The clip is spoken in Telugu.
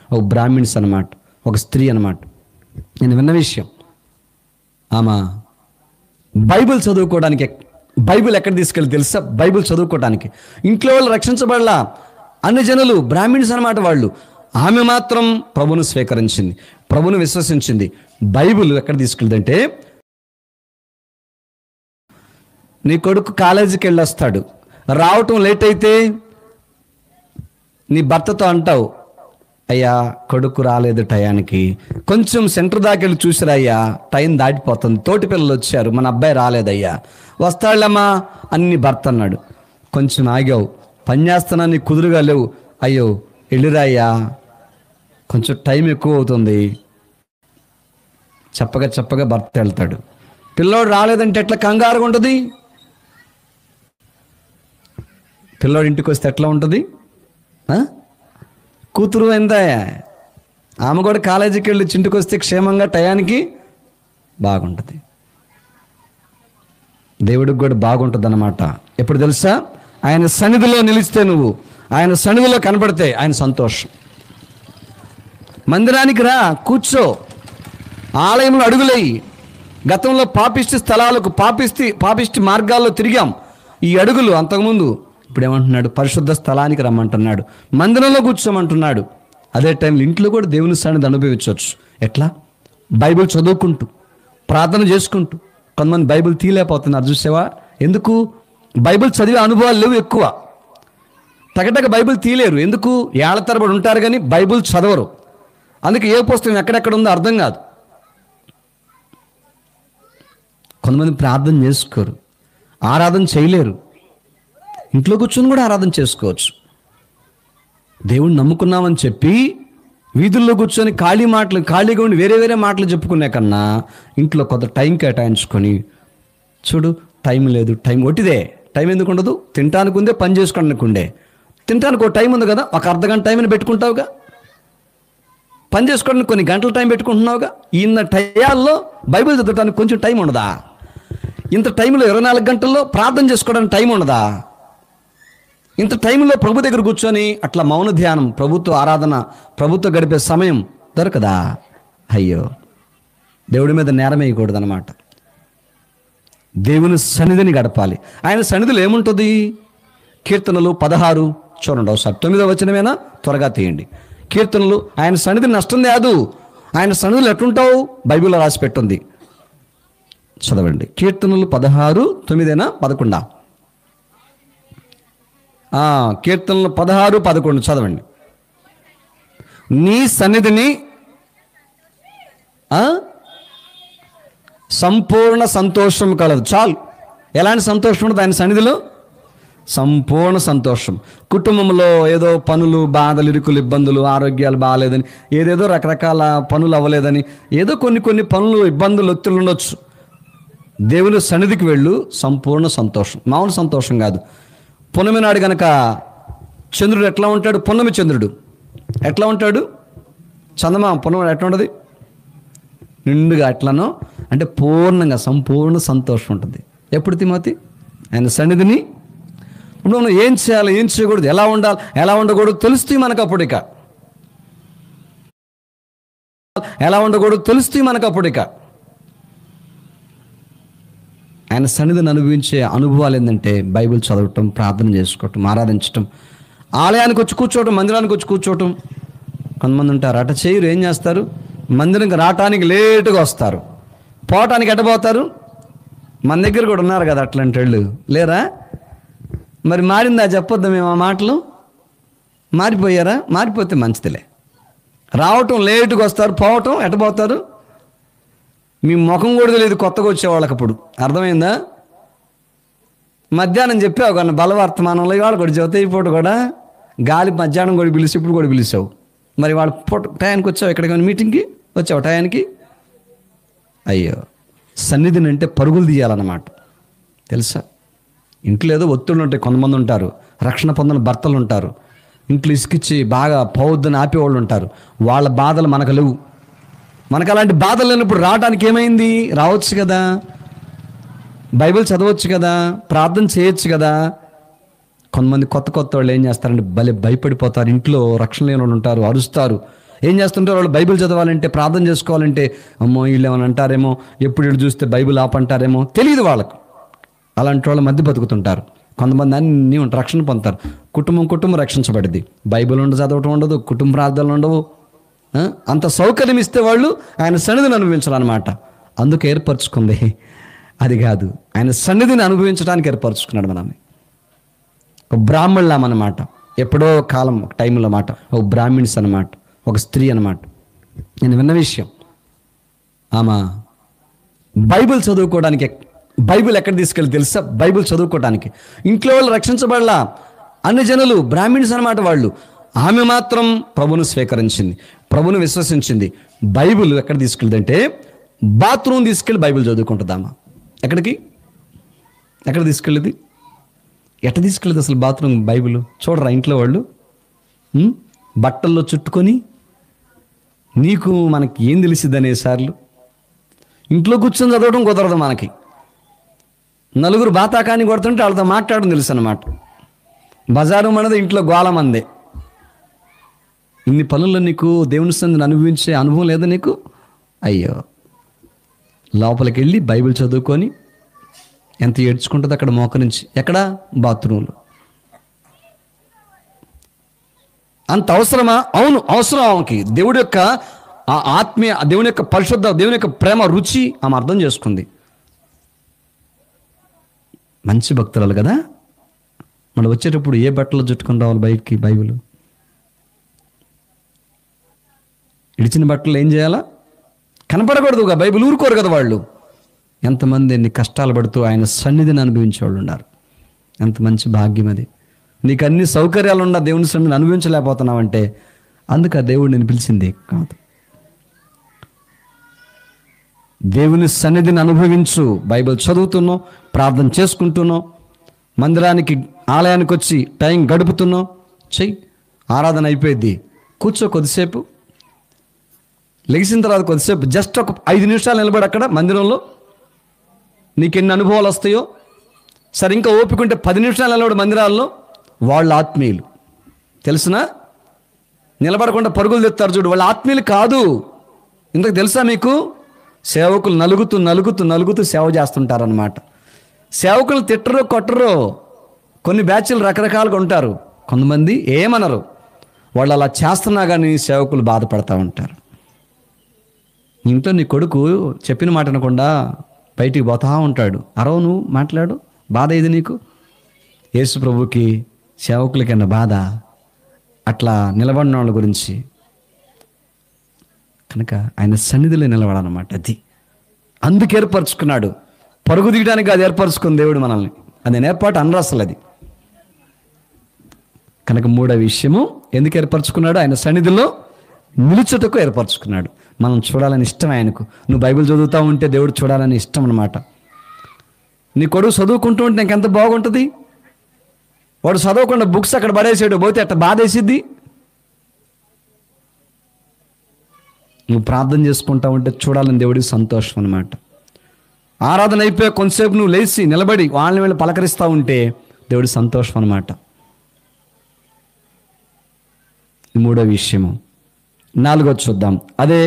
ఒక బ్రాహ్మిన్స్ అనమాట ఒక స్త్రీ అనమాట నేను విన్న విషయం ఆమె బైబిల్ చదువుకోవడానికి ఎక్- బైబిల్ ఎక్కడ తీసుకెళ్ళి తెలుసా బైబిల్ చదువుకోవడానికి ఇంట్లో వాళ్ళు రక్షించబడలా అన్ని జనులు బ్రాహ్మిన్స్ అనమాట వాళ్ళు ఆమె మాత్రం ప్రభును స్వీకరించింది ప్రభును విశ్వసించింది బైబిల్ ఎక్కడ తీసుకెళ్ళదంటే నీ కొడుకు కాలేజీకి వెళ్ళొస్తాడు రావటం లేట్ అయితే నీ భర్తతో అంటావు అయ్యా కొడుకు రాలేదు టయానికి కొంచెం సెంటర్ దాకా వెళ్ళి చూసిరా అయ్యా టైం దాటిపోతుంది తోటి పిల్లలు వచ్చారు మన అబ్బాయి రాలేదయ్యా వస్తాళ్ళమ్మా అన్ని భర్త అన్నాడు కొంచెం ఆగావు పని చేస్తున్నా నీ కుదురుగా లేవు అయ్యో వెళ్ళిరా అయ్యా కొంచెం టైం ఎక్కువ అవుతుంది చెప్పగా చెప్పగా భర్త వెళ్తాడు పిల్లోడు రాలేదంటే ఎట్లా కంగారుగా ఉంటుంది పిల్లోడు ఇంటికి వస్తే ఎట్లా ఉంటుంది ఆ? కూతురు ఎంత ఆమె కూడా కాలేజీకి వెళ్ళి చింటికి వస్తే క్షేమంగా టయానికి బాగుంటుంది దేవుడికి కూడా బాగుంటుంది అనమాట ఎప్పుడు తెలుసా ఆయన సన్నిధిలో నిలిస్తే నువ్వు ఆయన సన్నిధిలో కనపడితే ఆయన సంతోషం మందిరానికి రా కూర్చో ఆలయంలో అడుగులేయి గతంలో పాపిష్టి స్థలాలకు పాపిష్టి పాపిష్టి మార్గాల్లో తిరిగాం ఈ అడుగులు అంతకుముందు ఇప్పుడు ఏమంటున్నాడు పరిశుద్ధ స్థలానికి రమ్మంటున్నాడు మందిరంలో కూర్చోమంటున్నాడు అదే టైంలో ఇంట్లో కూడా దేవుని సన్నిధి అనుభవించవచ్చు ఎట్లా బైబిల్ చదువుకుంటూ ప్రార్థన చేసుకుంటూ కొంతమంది బైబిల్ తీయలేకపోతున్నారు చూసావా ఎందుకు బైబిల్ చదివే అనుభవాలు లేవు ఎక్కువ టగటగ బైబిల్ తీయలేరు ఎందుకు ఏళ్ల తరబడి ఉంటారు కానీ బైబిల్ చదవరు అందుకే ఏ పుస్తకం ఎక్కడెక్కడ ఉందో అర్థం కాదు కొంతమంది ప్రార్థన చేసుకోరు ఆరాధన చేయలేరు ఇంట్లో కూర్చొని కూడా ఆరాధన చేసుకోవచ్చు దేవుణ్ణి నమ్ముకున్నామని చెప్పి వీధుల్లో కూర్చొని ఖాళీ మాటలు ఖాళీగా ఉండి వేరే వేరే మాటలు చెప్పుకునే కన్నా ఇంట్లో కొంత టైం కేటాయించుకొని చూడు టైం లేదు టైం ఒట్టిదే టైం ఎందుకు ఉండదు తినటానికి ఉందే పని చేసుకోవడానికి ఉండే తినటానికి ఒక టైం ఉంది కదా ఒక అర్ధ గంట టైంని పెట్టుకుంటావుగా పని చేసుకోవడానికి కొన్ని గంటల టైం పెట్టుకుంటున్నావుగా ఇన్న టయాల్లో బైబిల్ చదవడానికి కొంచెం టైం ఉండదా ఇంత టైంలో ఇరవై నాలుగు గంటల్లో ప్రార్థన చేసుకోవడానికి టైం ఉండదా ఇంత టైంలో ప్రభు దగ్గర కూర్చొని అట్లా మౌన ధ్యానం ప్రభుత్వ ఆరాధన ప్రభుత్వ గడిపే సమయం దొరకదా అయ్యో దేవుడి మీద నేరం వేయకూడదు అనమాట దేవుని సన్నిధిని గడపాలి ఆయన సన్నిధిలో ఏముంటుంది కీర్తనలు పదహారు చూడండి ఒకసారి తొమ్మిదో వచనమేనా త్వరగా తీయండి కీర్తనలు ఆయన సన్నిధి నష్టం లేదు ఆయన సన్నిధిలో ఎట్లుంటావు బైబిల్లో రాసి పెట్టుంది చదవండి కీర్తనలు పదహారు తొమ్మిదేనా పదకొండా ఆ, కీర్తనలు పదహారు పదకొండు చదవండి నీ సన్నిధిని ఆ, సంపూర్ణ సంతోషం కలదు చాలు ఎలాంటి సంతోషం ఉండదు ఆయన సన్నిధిలో సంపూర్ణ సంతోషం కుటుంబంలో ఏదో పనులు బాధలు ఇరుకులు ఇబ్బందులు ఆరోగ్యాలు బాగాలేదని ఏదేదో రకరకాల పనులు అవ్వలేదని ఏదో కొన్ని కొన్ని పనులు ఇబ్బందులు ఒత్తిళ్ళు ఉండొచ్చు దేవుని సన్నిధికి వెళ్ళు సంపూర్ణ సంతోషం మామూలు సంతోషం కాదు పున్నమి నాడు గనక చంద్రుడు ఎట్లా ఉంటాడు పున్నమి చంద్రుడు ఎట్లా ఉంటాడు చందమా పున్నమి ఎట్లా ఉంటుంది నిండుగా అట్లనో అంటే పూర్ణంగా సంపూర్ణ సంతోషం ఉంటుంది ఎప్పుడు తిమోతి ఆయన సన్నిధిని ఇప్పుడు మనం ఏం చేయాలి ఏం చేయకూడదు ఎలా ఉండాలి ఎలా ఉండకూడదు తెలుస్తాయి మనకు అప్పుడు ఇక ఎలా ఉండకూడదు తెలుస్తాయి మనకు అప్పుడు ఇక ఆయన సన్నిధిని అనుభవించే అనుభవాలు ఏంటంటే బైబిల్ చదవటం ప్రార్థన చేసుకోవటం ఆరాధించటం ఆలయానికి వచ్చి కూర్చోవటం మందిరానికి వచ్చి కూర్చోవటం కొంతమంది ఉంటారు అట చేయరు ఏం చేస్తారు మందిరంకి రావటానికి లేటుగా వస్తారు పోవటానికి ఎట్టబోతారు మన దగ్గర కూడా ఉన్నారు కదా అట్లాంటి వాళ్ళు లేరా మరి మారిందా చెప్పొద్దా మేము ఆ మాటలు మారిపోయారా మారిపోతే మంచిదిలే రావటం లేటుగా వస్తారు పోవటం ఎట్టబోతారు మీ ముఖం కూడా తెలియదు కొత్తగా వచ్చే వాళ్ళకి అప్పుడు అర్థమైందా మధ్యాహ్నం చెప్పావు కానీ బలవర్తమానంలో ఇవాళ కూడా చెబుతాయి ఈ పూట కూడా గాలి మధ్యాహ్నం కూడా పిలిచి ఇప్పుడు కూడా పిలిచావు మరి వాళ్ళ పూట టయానికి వచ్చావు ఎక్కడికి మీటింగ్కి వచ్చావు టయానికి అయ్యో సన్నిధిని అంటే పరుగులు తీయాలన్నమాట తెలుసా ఇంట్లో ఏదో ఒత్తిళ్ళు ఉంటాయి కొంతమంది ఉంటారు రక్షణ పొందిన భర్తలు ఉంటారు ఇంట్లో ఇసుకిచ్చి బాగా పౌద్దని ఆపేవాళ్ళు ఉంటారు వాళ్ళ బాధలు మనకు లేవు మనకు అలాంటి బాధలు లేనప్పుడు రావడానికి ఏమైంది రావచ్చు కదా బైబిల్ చదవచ్చు కదా ప్రార్థన చేయొచ్చు కదా కొంతమంది కొత్త కొత్త వాళ్ళు ఏం చేస్తారంటే భలే భయపడిపోతారు ఇంట్లో రక్షణ లేని వాళ్ళు ఉంటారు అరుస్తారు ఏం చేస్తుంటారు వాళ్ళు బైబిల్ చదవాలంటే ప్రార్థన చేసుకోవాలంటే అమ్మో వీళ్ళు ఏమైనా అంటారేమో ఎప్పుడు వీళ్ళు చూస్తే బైబిల్ ఆపంటారేమో తెలియదు వాళ్ళకు అలాంటి వాళ్ళ మధ్య బతుకుతుంటారు కొంతమంది అన్ని ఉంటారు, రక్షణ పొందుతారు కుటుంబం కుటుంబం రక్షించబడింది బైబిల్ ఉండదు చదవటం ఉండదు కుటుంబ ప్రార్థనలు ఉండవు ఆ? అంత సౌకర్యం ఇస్తే వాళ్ళు ఆయన సన్నిధిని అనుభవించాలన్నమాట అందుకు ఏర్పరచుకుంది అది కాదు ఆయన సన్నిధిని అనుభవించడానికి ఏర్పరచుకున్నాడు మనల్ని ఒక బ్రాహ్మణులం అన్నమాట ఎప్పుడో కాలం ఒక టైంలో మాట ఒక బ్రాహ్మిన్స్ అన్నమాట ఒక స్త్రీ అన్నమాట నేను విన్న విషయం ఆమె బైబిల్ చదువుకోవడానికి ఎక్- బైబిల్ ఎక్కడ తీసుకెళ్ళి తెలుసా బైబిల్ చదువుకోవడానికి ఇంట్లో వాళ్ళు రక్షించబడలా అన్ని జనులు బ్రాహ్మిన్స్ అన్నమాట వాళ్ళు ఆమె మాత్రం ప్రభును స్వీకరించింది ప్రభును విశ్వసించింది బైబిల్ ఎక్కడ తీసుకెళ్ళిందంటే బాత్రూమ్ తీసుకెళ్ళి బైబిల్ చదువుకుంటుందామా ఎక్కడికి ఎక్కడ తీసుకెళ్ళేది ఎట్ట తీసుకెళ్ళదు అసలు బాత్రూమ్ బైబిల్ చూడరా ఇంట్లో వాళ్ళు ఉం? బట్టల్లో చుట్టుకొని నీకు మనకి ఏం తెలిసిద్ది అనేసార్లు ఇంట్లో కూర్చొని చదవడం కుదరదు మనకి నలుగురు బాతాకాన్ని కొడుతుంటే వాళ్ళతో మాట్లాడడం తెలుసు అనమాట బజారు మనది ఇంట్లో గోళమందే ఇన్ని పనుల్లో నీకు దేవుని సందిని అనుభవించే అనుభవం లేదా నీకు అయ్యో లోపలికి వెళ్ళి బైబిల్ చదువుకొని ఎంత ఏడ్చుకుంటుంది అక్కడ మోకరించి ఎక్కడ బాత్రూంలో అంత అవసరమా అవును అవసరం ఆమెకి దేవుడి యొక్క ఆ ఆత్మీయ దేవుని యొక్క పరిశుద్ధ దేవుని యొక్క ప్రేమ రుచి ఆమె అర్థం చేసుకుంది మంచి భక్తురాలు కదా మనం వచ్చేటప్పుడు ఏ బట్టలు చుట్టుకొని రావాలి బయటికి బైబిల్ ఇడిచిన బట్టలు ఏం చేయాలా కనపడకూడదుగా బైబిల్ ఊరుకోరు కదా వాళ్ళు ఎంతమంది ఎన్ని కష్టాలు పడుతూ ఆయన సన్నిధిని అనుభవించే వాళ్ళు ఉన్నారు ఎంత మంచి భాగ్యం అది నీకు అన్ని సౌకర్యాలు ఉన్న దేవుని సన్నిధిని అనుభవించలేకపోతున్నావంటే అందుకు ఆ దేవుడు నేను పిలిచింది కాదు దేవుని సన్నిధిని అనుభవించు బైబిల్ చదువుతున్నావు ప్రార్థన చేసుకుంటున్నావు మందిరానికి ఆలయానికి వచ్చి టైం గడుపుతున్నావు చెయ్యి ఆరాధన అయిపోయింది కూర్చో కొద్దిసేపు లెగిసిన తర్వాత కొద్దిసేపు జస్ట్ ఒక ఐదు నిమిషాలు నిలబడి అక్కడ మందిరంలో నీకు ఎన్ని అనుభవాలు వస్తాయో సరే ఇంకా ఓపిక ఉంటే పది నిమిషాలు నిలబడి మందిరాల్లో వాళ్ళ ఆత్మీయులు తెలుసునా నిలబడకుండా పరుగులు తెస్తారు చూడు వాళ్ళ ఆత్మీయులు కాదు ఇంతకు తెలుసా మీకు సేవకులు నలుగుతూ నలుగుతూ నలుగుతూ సేవ చేస్తుంటారనమాట సేవకులు తిట్టరు కొట్టరు కొన్ని బ్యాచ్లు రకరకాలుగా ఉంటారు కొంతమంది ఏమనరు వాళ్ళు అలా చేస్తున్నా కానీ సేవకులు బాధపడతా ఉంటారు ఇంట్లో నీ కొడుకు చెప్పిన మాట అనకుండా బయటికి పోతా ఉంటాడు అరవు నువ్వు మాట్లాడు బాధ ఇది నీకు యేసు ప్రభుకి సేవకులకన్నా బాధ అట్లా నిలబడిన వాళ్ళ గురించి కనుక ఆయన సన్నిధిలో నిలబడాలన్నమాట అది అందుకు ఏర్పరచుకున్నాడు పరుగు తీయడానికి అది ఏర్పరచుకుంది దేవుడు మనల్ని అది ఏర్పాటు అనరు అసలు అది కనుక మూడో విషయము ఎందుకు ఏర్పరచుకున్నాడు ఆయన సన్నిధిలో నిలుచుటకు ఏర్పరచుకున్నాడు మనం చూడాలని ఇష్టం ఆయనకు నువ్వు బైబిల్ చదువుతా ఉంటే దేవుడు చూడాలని ఇష్టం అనమాట నీ కొడుకు చదువుకుంటూ ఉంటే నీకు ఎంత బాగుంటుంది వాడు చదవకుండా బుక్స్ అక్కడ పడేసాడు పోతే అట్ట బాధేసిద్ది నువ్వు ప్రార్థన చేసుకుంటా ఉంటే చూడాలని దేవుడికి సంతోషం అనమాట ఆరాధన అయిపోయి కొంతసేపు నువ్వు లేచి నిలబడి వాళ్ళని వెళ్ళి పలకరిస్తూ ఉంటే దేవుడి సంతోషం అనమాట మూడో విషయము నాలుగో చూద్దాం అదే